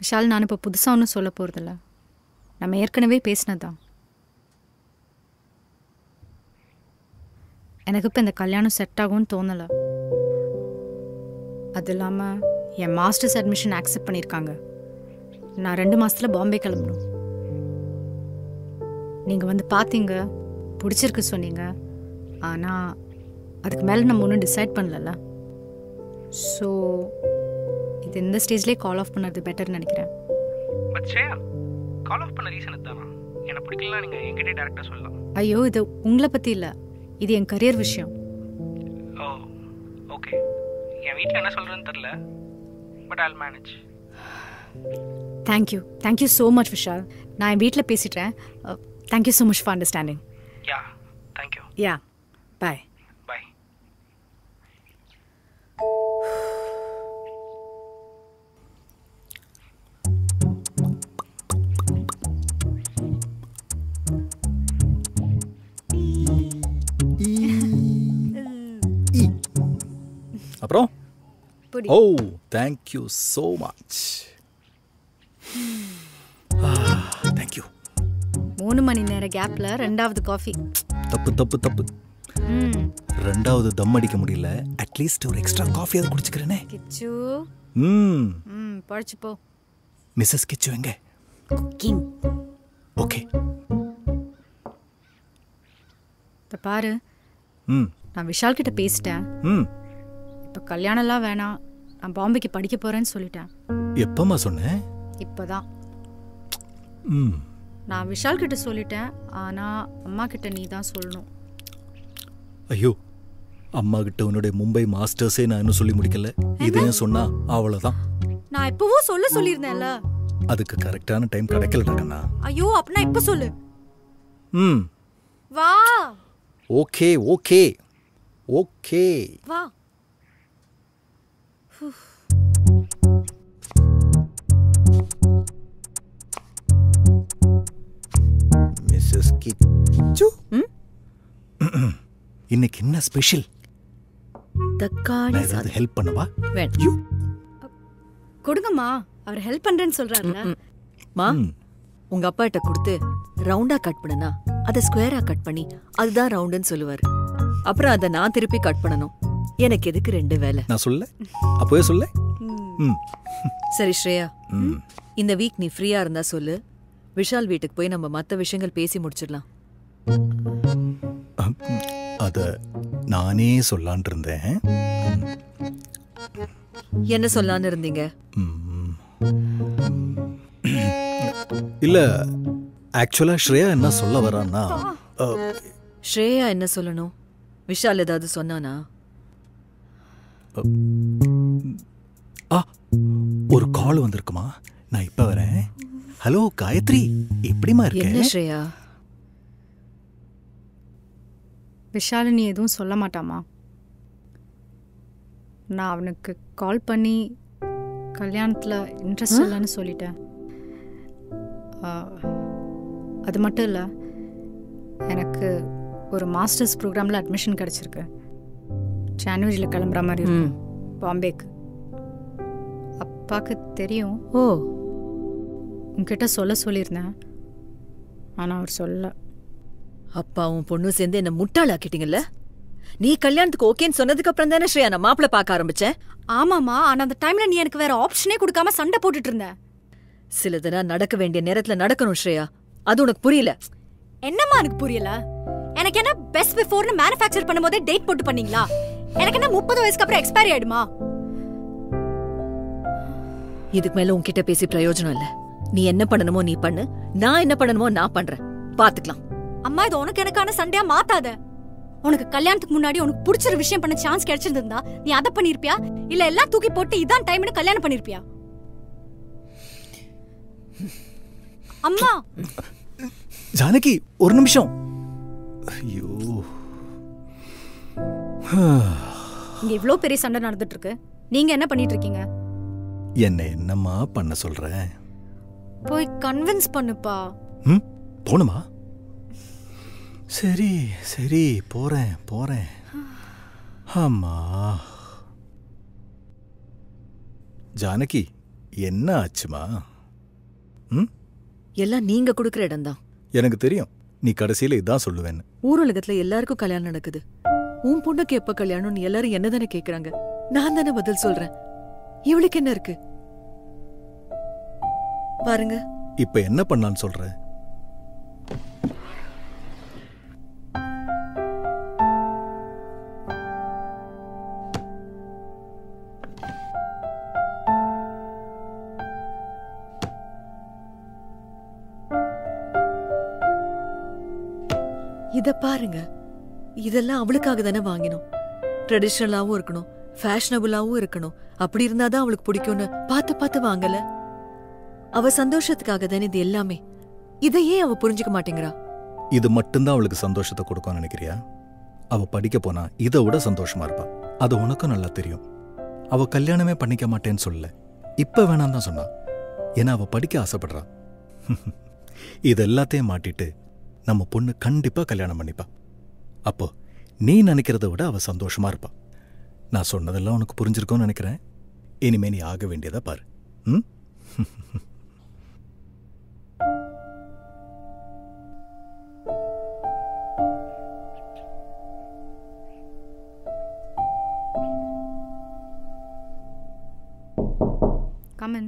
விஷால் நான் இப்போ புதுசாக ஒன்றும் சொல்ல போகிறதில்ல நம்ம ஏற்கனவே பேசினதான் எனக்கு இப்போ இந்த கல்யாணம் செட் ஆகும்னு தோணலை அது இல்லாமல் என் மாஸ்டர்ஸ் அட்மிஷன் ஆக்செப்ட் பண்ணியிருக்காங்க நான் ரெண்டு மாசத்துல பாம்பே கிளம்பணும் நீங்கள் வந்து பார்த்தீங்க பிடிச்சிருக்கு சொன்னீங்க ஆனால் அதுக்கு மேலே நம்ம ஒன்றும் டிசைட் பண்ணலல்ல ஸோ இது இந்த ஸ்டேஜ்லேயே கால் ஆஃப் பண்ணுறது பெட்டர்னு நினைக்கிறேன் பட் ஸ்ரேயா கால் ஆஃப் பண்ண ரீசன் தானா எனக்கு பிடிக்கலனா நீங்கள் என்கிட்டே டேரெக்டாக சொல்லலாம் ஐயோ இது உங்களை பற்றி இல்லை இது என் கரியர் விஷயம் ஓ ஓகே என் வீட்டில் என்ன சொல்கிறேன்னு தெரில but all manage thank you thank you so much Vishal நான் என் வீட்டில் பேசிட்டேன் thank you so much for understanding yeah thank you yeah bye bye அப்புறம் புடி oh thank you so much thank you மூணு மணி நேர கேப்பில் ரெண்டாவது காஃபி தப்பு தப்பு தப்பு ம் ரெண்டாவது தம் அடிக்க முடியல அட்லீஸ்ட் ஒரு எக்ஸ்ட்ரா காஃபி அதை குடிச்சுக்கிறேனே கிச்சு ம் ம் பழிச்சு போ மிஸ்ஸஸ் கிச்சு எங்க கிங் ஓகே இப்போ பாரு ம் நான் விஷால் கிட்ட பேசிட்டேன் ம் இப்போ கல்யாணம்லாம் வேணாம் நான் பாம்பேக்கு படிக்க போகிறேன்னு சொல்லிட்டேன் எப்பம்மா சொன்னேன் இப்போதான் ம் நான் விஷால் கிட்ட சொல்லிட்டேன் ஆனால் அம்மா கிட்ட நீ தான் சொல்லணும் ஐயோ அம்மா கிட்ட உன்னுடைய மும்பை மாஸ்டர்ஸே நான் இன்னும் சொல்லி முடிக்கல இதையும் சொன்னா அவ்வளவுதான் நான் எப்பவோ சொல்ல சொல்லியிருந்தேன்ல அதுக்கு கரெக்டான டைம் கிடைக்கலடா கண்ணா ஐயோ அப்படின்னா இப்போ சொல்லு ம் வா ஓகே ஓகே ஓகே வா மிஸ்ஸஸ் கிச்சு இன்னைக்கு என்ன ஸ்பெஷல் தக்காளி நான் ஏதாவது ஹெல்ப் பண்ணவா வேண்டாம் யூ கொடுங்கம்மா அவர் ஹெல்ப் பண்றேன்னு சொல்றாருல மா ம். உங்க அப்பா கிட்ட கொடுத்து ரவுண்டா கட் பண்ணுனா அதை ஸ்கொயரா கட் பண்ணி அதுதான் ரவுண்டுன்னு சொல்லுவாரு அப்புறம் அதை நான் திருப்பி கட் பண்ணணும் எனக்கு எதுக்கு ரெண்டு வேலை நான் சொல்ல அப்போவே சொல்ல ம் சரி ஸ்ரேயா ம் இந்த வீக் நீ ஃப்ரீயா இருந்தா சொல்லு விஷால் வீட்டுக்கு போய் நம்ம மத்த விஷயங்கள் பேசி முடிச்சிடலாம் அத நானே சொல்லான் இருந்தேன் என்ன சொல்லலான்னு இருந்தீங்க ம். இல்ல ஆக்சுவலா ஸ்ரேயா என்ன சொல்ல வரான்னா அ, ஸ்ரேயா என்ன சொல்லணும் விஷால் ஏதாவது சொன்னானா ஆ ஒரு கால் வந்திருக்குமா நான் இப்ப வரேன் ஹலோ காயத்ரி எப்படிமா என்ன இருக்க ஸ்ரேயா விஷாலினி எதுவும் சொல்ல மாட்டாமா நான் அவனுக்கு கால் பண்ணி கல்யாணத்தில் இன்ட்ரெஸ்ட் இல்லைன்னு சொல்லிட்டேன் ஆ, அது மட்டும் இல்லை எனக்கு ஒரு மாஸ்டர்ஸ் ப்ரோக்ராமில் அட்மிஷன் கிடச்சிருக்கு ஜான்வரியில் கிளம்புற மாதிரி இருக்கும் பாம்பேக்கு அப்பாவுக்கு தெரியும் ஓ உன்கிட்ட சொல்ல சொல்லியிருந்தேன் ஆனால் அவர் சொல்ல அப்பாவும் பொண்ணும் சேர்ந்து என்ன முட்டாளாக்கிட்டீங்கல்ல நீ கல்யாணத்துக்கு ஓகேன்னு சொன்னதுக்கு அப்புறம் தானே ஸ்ரேயா நான் மாப்பிள்ள பார்க்க ஆரம்பிச்சேன் ஆமாம்மா ஆனால் அந்த டைமில் நீ எனக்கு வேற ஆப்ஷனே கொடுக்காம சண்டை போட்டுட்டு இருந்த சிலதெல்லாம் நடக்க வேண்டிய நேரத்துல நடக்கணும் ஸ்ரேயா அது உனக்கு புரியல என்னம்மா எனக்கு புரியல எனக்கு என்ன பெஸ்ட் பிஃபோர்னு மேனுஃபேக்சர் பண்ணும்போதே டேட் போட்டு பண்ணீங்களா எனக்கு என்ன முப்பது வயசுக்கு அப்புறம் எக்ஸ்பைரி ஆயிடுமா இதுக்கு மேல உன்கிட்ட பேசி பிரயோஜனம் இல்ல நீ என்ன பண்ணணுமோ நீ பண்ணு நான் என்ன பண்ணணுமோ நான் பண்றேன் பாத்துக்கலாம் அம்மா இது உனக்கு எனக்கான சண்டையா மாத்தாத உனக்கு கல்யாணத்துக்கு முன்னாடி உனக்கு பிடிச்சிரு விஷயம் பண்ண சான்ஸ் கிடைச்சிருந்தா நீ அதை பண்ணிருப்பியா இல்ல எல்லாம் தூக்கி போட்டு இதான் டைம்னு கல்யாணம் பண்ணிருப்பியா அம்மா ஜானகி ஒரு நிமிஷம் ஐயோ இங்க இவ்ளோ பெரிய சண்டை நடந்துட்டு இருக்கு நீங்க என்ன பண்ணிட்டு இருக்கீங்க என்ன என்னம்மா பண்ண சொல்ற போய் கன்வின்ஸ் பண்ணுப்பா ம் போணுமா சரி சரி போறேன் போறேன் ஆமா ஜானகி என்ன ஆச்சுமா ம் எல்லாம் நீங்க கொடுக்குற இடம்தான் எனக்கு தெரியும் நீ கடைசியில இதான் சொல்லுவேன்னு ஊரலகத்துல எல்லாருக்கும் கல்யாணம் நடக்குது உன் பொண்ணுக்கு எப்ப கல்யாணம்னு எல்லாரும் என்ன தானே கேக்குறாங்க நான் தானே பதில் சொல்றேன் இவளுக்கு என்ன இருக்கு பாருங்க இப்ப என்ன பண்ணலான்னு சொல்ற இத பாருங்க இதெல்லாம் அவளுக்காக தானே வாங்கினோம் ட்ரெடிஷ்னலாவும் இருக்கணும் ஃபேஷனபுளாவும் இருக்கணும் அப்படி இருந்தாதான் அவளுக்கு பிடிக்கும்னு பார்த்து பார்த்து வாங்கல அவ சந்தோஷத்துக்காக தானே இது எல்லாமே இதை ஏன் அவ புரிஞ்சுக்க மாட்டேங்கிறா இது மட்டும்தான் அவளுக்கு சந்தோஷத்தை கொடுக்கும்னு நினைக்கிறியா அவ படிக்க போனா இதை விட சந்தோஷமா இருப்பா அது உனக்கும் நல்லா தெரியும் அவ கல்யாணமே பண்ணிக்க மாட்டேன்னு சொல்லல இப்ப வேணாம் தான் சொன்னா ஏன்னா அவ படிக்க ஆசைப்படுறா இது எல்லாத்தையும் மாட்டிட்டு நம்ம பொண்ணு கண்டிப்பா கல்யாணம் பண்ணிப்பா அப்போ நீ நினைக்கிறத விட அவ சந்தோஷமா இருப்பா நான் சொன்னதெல்லாம் உனக்கு புரிஞ்சிருக்கும்னு நினைக்கிறேன் இனிமே நீ ஆக வேண்டியதா பாரு ம் கமன்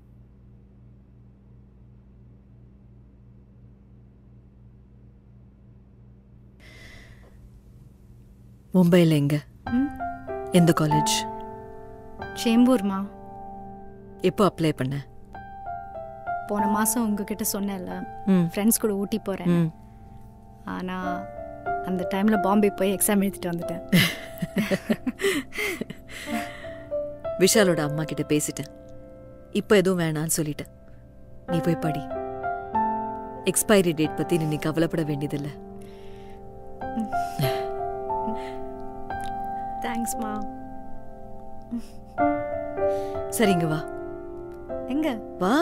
மும்பைல எங்க ம் எந்த காலேஜ் சேம்பூர்மா எப்போ அப்ளை பண்ண போன மாதம் உங்ககிட்ட சொன்னேன்ல ம் ஃப்ரெண்ட்ஸ் கூட ஊட்டி போகிறேன் ம் ஆனால் அந்த டைமில் பாம்பே போய் எக்ஸாம் எழுதிட்டு வந்துட்டேன் விஷாலோட அம்மா கிட்ட பேசிட்டேன் இப்போ எதுவும் வேணான்னு சொல்லிட்டேன் நீ போய் படி எக்ஸ்பைரி டேட் பத்தி நீ கவலைப்பட வேண்டியதில்ல தேங்க்ஸ்மா சரிங்க வா எங்க வா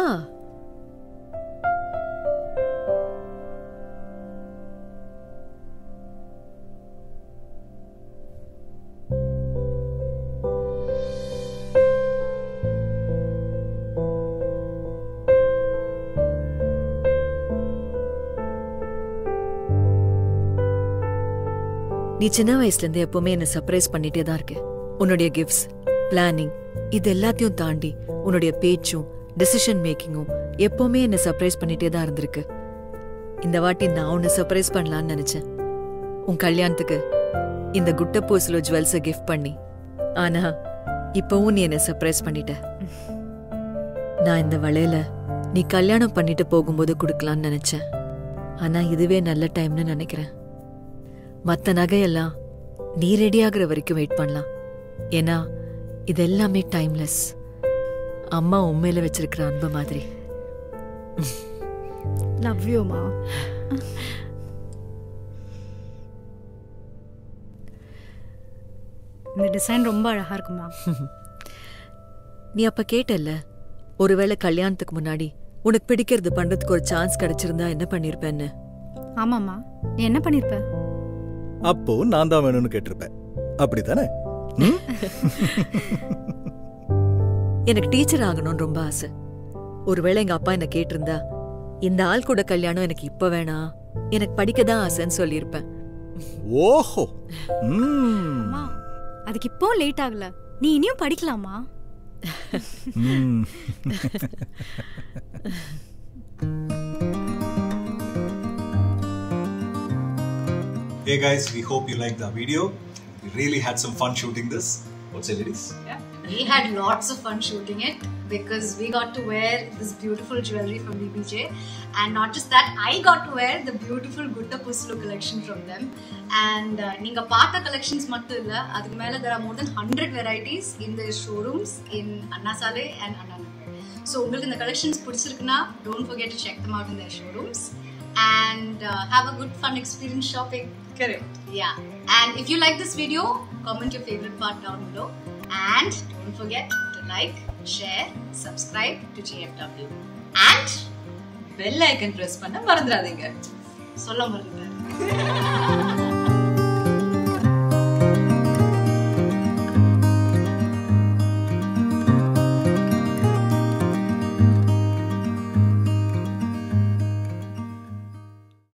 நீ சின்ன வயசுல இருந்து எப்பவுமே என்ன சர்ப்ரைஸ் பண்ணிட்டே தான் இருக்க உன்னுடைய கிஃப்ட்ஸ் பிளானிங் இது எல்லாத்தையும் தாண்டி உன்னுடைய பேச்சும் டெசிஷன் மேக்கிங்கும் எப்பவுமே என்ன சர்ப்ரைஸ் பண்ணிட்டே தான் இருந்திருக்கு இந்த வாட்டி நான் உன்னை சர்ப்ரைஸ் பண்ணலாம்னு நினைச்சேன் உன் கல்யாணத்துக்கு இந்த குட்டப்பூசிலோ ஜுவல்ஸை கிஃப்ட் பண்ணி ஆனா இப்பவும் நீ என்ன சர்ப்ரைஸ் பண்ணிட்ட நான் இந்த வளையல நீ கல்யாணம் பண்ணிட்டு போகும்போது கொடுக்கலாம்னு நினைச்சேன் ஆனா இதுவே நல்ல டைம்னு நினைக்கிறேன் மத்த நகையெல்லாம் நீ ரெடி ஆகுற வரைக்கும் வெயிட் பண்ணலாம் ஏன்னா இது எல்லாமே டைம்லெஸ் அம்மா உண்மையில வச்சிருக்கிற அன்பு மாதிரி லவ் யூமா இந்த டிசைன் ரொம்ப அழகா இருக்குமா நீ அப்ப கேட்டல்ல ஒருவேளை கல்யாணத்துக்கு முன்னாடி உனக்கு பிடிக்கிறது பண்றதுக்கு ஒரு சான்ஸ் கிடைச்சிருந்தா என்ன பண்ணிருப்பேன்னு ஆமாம்மா நீ என்ன பண்ணிருப்ப அப்போ நான் தான் வேணும்னு கேட்டிருப்பேன் அப்படித்தானே ம்? எனக்கு டீச்சர் ஆகணும்னு ரொம்ப ஆசை ஒருவேளை எங்க அப்பா என்ன கேட்டிருந்தா இந்த ஆள் கூட கல்யாணம் எனக்கு இப்ப வேணாம் எனக்கு படிக்க தான் ஆசைன்னு சொல்லியிருப்பேன் ஓஹோ ம். அம்மா அதுக்கு இப்போ லேட் ஆகல நீ இனியும் படிக்கலாமா ம். Hey guys, we hope you liked the video. We really had some fun shooting this. What's it, ladies? We had lots of fun shooting it because we got to wear this beautiful jewelry from BBJ, and not just that, I got to wear the beautiful Gutta Puslu collection from them. And uh, நீங்க பார்த்த collections மட்டும் இல்ல அதுக்கு மேல there are more than 100 varieties in their showrooms in Anna Sale and Anna Nagar. So உங்களுக்கு இந்த collections பிடிச்சிருக்குன்னா don't forget to check them out in their showrooms and uh, have a good fun experience shopping. Correct. Yeah. And if you like this video, comment your favorite part down below. And don't forget to like, share, subscribe to GFW. And bell icon press பண்ண மறந்துடாதீங்க சொல்ல மறந்துட்டேன்